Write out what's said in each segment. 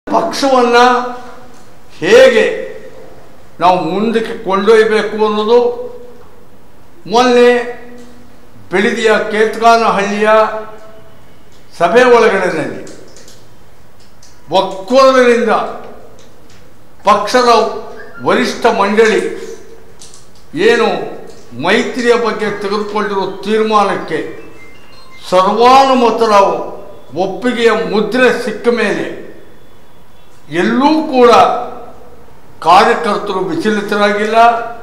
ಪಕ್ಷವನ್ನು ಹೇಗೆ ನಾವು ಮುಂದಕ್ಕೆ ಕೊಂಡೊಯ್ಯಬೇಕು ಅನ್ನೋದು ಮೊನ್ನೆ ಬೆಳದಿಯ ಕೇತ್ಗಾನಹಳ್ಳಿಯ ಸಭೆ ಒಳಗಡೆನಲ್ಲಿ ಒಕ್ಕೊರಲಿನಿಂದ ಪಕ್ಷದ ವರಿಷ್ಠ ಮಂಡಳಿ ಏನು ಮೈತ್ರಿಯ ಬಗ್ಗೆ ತೆಗೆದುಕೊಂಡಿರೋ ತೀರ್ಮಾನಕ್ಕೆ ಸರ್ವಾನುಮತದ ಒಪ್ಪಿಗೆಯ ಮುದ್ರೆ ಸಿಕ್ಕ ಮೇಲೆ ಎಲ್ಲೂ ಕೂಡ ಕಾರ್ಯಕರ್ತರು ವಿಚಲಿತರಾಗಿಲ್ಲ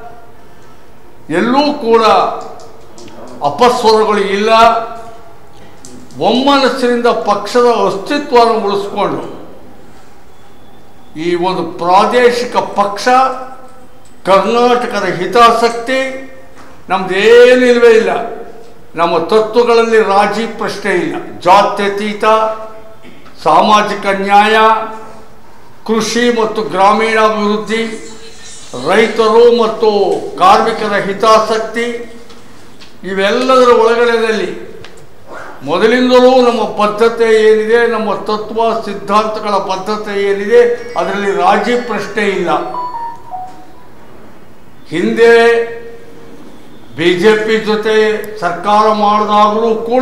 ಎಲ್ಲೂ ಕೂಡ ಅಪಸ್ವರಗಳು ಇಲ್ಲ ಒಮ್ಮನಸ್ಸಿನಿಂದ ಪಕ್ಷದ ಅಸ್ತಿತ್ವವನ್ನು ಉಳಿಸ್ಕೊಂಡು ಈ ಒಂದು ಪ್ರಾದೇಶಿಕ ಪಕ್ಷ ಕರ್ನಾಟಕದ ಹಿತಾಸಕ್ತಿ ನಮ್ದೇನಿಲ್ವೇ ಇಲ್ಲ ನಮ್ಮ ತತ್ವಗಳಲ್ಲಿ ರಾಜಿ ಪ್ರಶ್ನೆ ಇಲ್ಲ ಜಾತ್ಯತೀತ ಸಾಮಾಜಿಕ ನ್ಯಾಯ ಕೃಷಿ ಮತ್ತು ಗ್ರಾಮೀಣಾಭಿವೃದ್ಧಿ ರೈತರು ಮತ್ತು ಕಾರ್ಮಿಕರ ಹಿತಾಸಕ್ತಿ ಇವೆಲ್ಲದರ ಒಳಗಡೆಯಲ್ಲಿ ಮೊದಲಿಂದಲೂ ನಮ್ಮ ಬದ್ಧತೆ ಏನಿದೆ ನಮ್ಮ ತತ್ವ ಸಿದ್ಧಾಂತಗಳ ಬದ್ಧತೆ ಏನಿದೆ ಅದರಲ್ಲಿ ರಾಜಿ ಪ್ರಶ್ನೆ ಇಲ್ಲ ಹಿಂದೆ ಬಿ ಜೆ ಪಿ ಜೊತೆ ಸರ್ಕಾರ ಮಾಡಿದಾಗಲೂ ಕೂಡ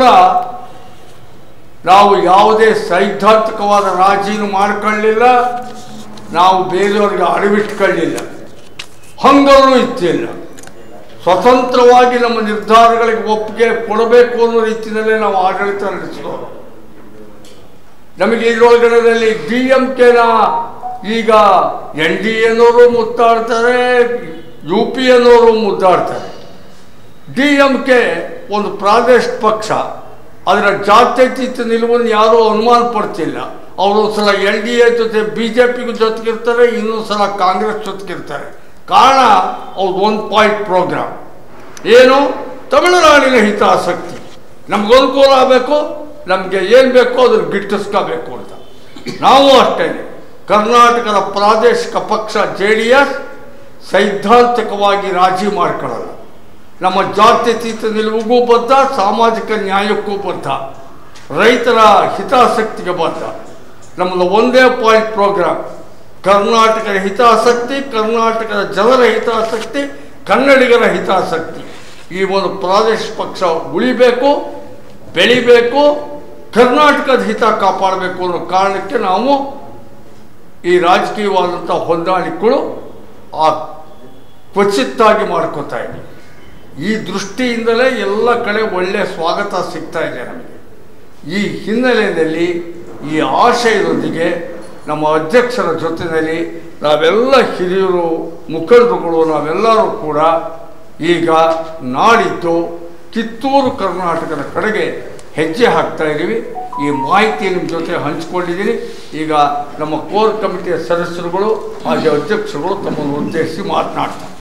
ನಾವು ಯಾವುದೇ ಸೈದ್ಧಾಂತಿಕವಾದ ರಾಜಿನೂ ಮಾಡ್ಕೊಳ್ಳಿಲ್ಲ ನಾವು ಬೇರೆಯವರಿಗೆ ಅಡವಿಟ್ಕೊಳ್ಳಿಲ್ಲ ಹಂಗಲ್ಲೂ ಇತ್ತಿಲ್ಲ ಸ್ವತಂತ್ರವಾಗಿ ನಮ್ಮ ನಿರ್ಧಾರಗಳಿಗೆ ಒಪ್ಪಿಗೆ ಕೊಡಬೇಕು ಅನ್ನೋ ರೀತಿಯಲ್ಲೇ ನಾವು ಆಡಳಿತ ನಡೆಸಿದವರು ನಮಗೆ ಇದರೊಳಗಡೆದಲ್ಲಿ ಡಿ ಎಂ ಕೆನ ಈಗ ಎನ್ ಡಿ ಎನವರು ಮುತ್ತಾಡ್ತಾರೆ ಯು ಪಿ ಎನವರು ಮುದ್ದಾಡ್ತಾರೆ ಡಿ ಎಂ ಕೆ ಒಂದು ಪ್ರಾದೇಶಿಕ ಪಕ್ಷ ಅದರ ಜಾತ್ಯತೀತ ನಿಲುವನ್ನು ಯಾರೂ ಅನುಮಾನ ಪಡ್ತಿಲ್ಲ ಅವರು ಸಲ ಎನ್ ಡಿ ಎ ಜೊತೆ ಬಿ ಜೆ ಪಿಗೂ ಜೊತೆಗಿರ್ತಾರೆ ಇನ್ನೊಂದು ಸಲ ಕಾಂಗ್ರೆಸ್ ಜೊತೆಗಿರ್ತಾರೆ ಕಾರಣ ಅವ್ರದ್ದು ಒಂದು ಪಾಯಿಂಟ್ ಪ್ರೋಗ್ರಾಮ್ ಏನು ತಮಿಳುನಾಡಿನ ಹಿತಾಸಕ್ತಿ ನಮ್ಗೆ ಅನುಕೂಲ ಆಗಬೇಕು ನಮಗೆ ಏನು ಬೇಕೋ ಅದನ್ನು ಗಿಟ್ಟಿಸ್ಕೋಬೇಕು ಅಂತ ನಾವು ಅಷ್ಟೇ ಕರ್ನಾಟಕದ ಪ್ರಾದೇಶಿಕ ಪಕ್ಷ ಜೆ ಡಿ ಎಸ್ ಸೈದ್ಧಾಂತಿಕವಾಗಿ ರಾಜಿ ಮಾಡ್ಕೊಳ್ಳಲ್ಲ ನಮ್ಮ ಜಾತ್ಯತೀತ ನಿಲುವಿಗೂ ಬದ್ಧ ಸಾಮಾಜಿಕ ನ್ಯಾಯಕ್ಕೂ ಬದ್ಧ ರೈತರ ಹಿತಾಸಕ್ತಿಗೆ ಬದ್ಧ ನಮ್ಮದು ಒಂದೇ ಪಾಯಿಂಟ್ ಪ್ರೋಗ್ರಾಮ್ ಕರ್ನಾಟಕದ ಹಿತಾಸಕ್ತಿ ಕರ್ನಾಟಕದ ಜನರ ಹಿತಾಸಕ್ತಿ ಕನ್ನಡಿಗರ ಹಿತಾಸಕ್ತಿ ಈ ಒಂದು ಪ್ರಾದೇಶಿಕ ಪಕ್ಷ ಉಳಿಬೇಕು ಬೆಳಿಬೇಕು ಕರ್ನಾಟಕದ ಹಿತ ಕಾಪಾಡಬೇಕು ಅನ್ನೋ ಕಾರಣಕ್ಕೆ ನಾವು ಈ ರಾಜಕೀಯವಾದಂಥ ಹೊಂದಾಣಿಕೆಗಳು ಆ ಕ್ವಚಿತ್ತಾಗಿ ಮಾಡ್ಕೋತಾ ಇದ್ದೀವಿ ಈ ದೃಷ್ಟಿಯಿಂದಲೇ ಎಲ್ಲ ಕಡೆ ಒಳ್ಳೆಯ ಸ್ವಾಗತ ಸಿಗ್ತಾ ಇದೆ ನಮಗೆ ಈ ಹಿನ್ನೆಲೆಯಲ್ಲಿ ಈ ಆಶಯದೊಂದಿಗೆ ನಮ್ಮ ಅಧ್ಯಕ್ಷರ ಜೊತೆಯಲ್ಲಿ ನಾವೆಲ್ಲ ಹಿರಿಯರು ಮುಖಂಡರುಗಳು ನಾವೆಲ್ಲರೂ ಕೂಡ ಈಗ ನಾಡಿದ್ದು ಕಿತ್ತೂರು ಕರ್ನಾಟಕದ ಕಡೆಗೆ ಹೆಜ್ಜೆ ಹಾಕ್ತಾ ಇದ್ದೀವಿ ಈ ಮಾಹಿತಿ ನಿಮ್ಮ ಜೊತೆ ಹಂಚ್ಕೊಂಡಿದ್ದೀನಿ ಈಗ ನಮ್ಮ ಕೋರ್ ಕಮಿಟಿಯ ಸದಸ್ಯರುಗಳು ಹಾಗೆ ಅಧ್ಯಕ್ಷರುಗಳು ತಮ್ಮನ್ನು ಉದ್ದೇಶಿಸಿ ಮಾತನಾಡ್ತಾರೆ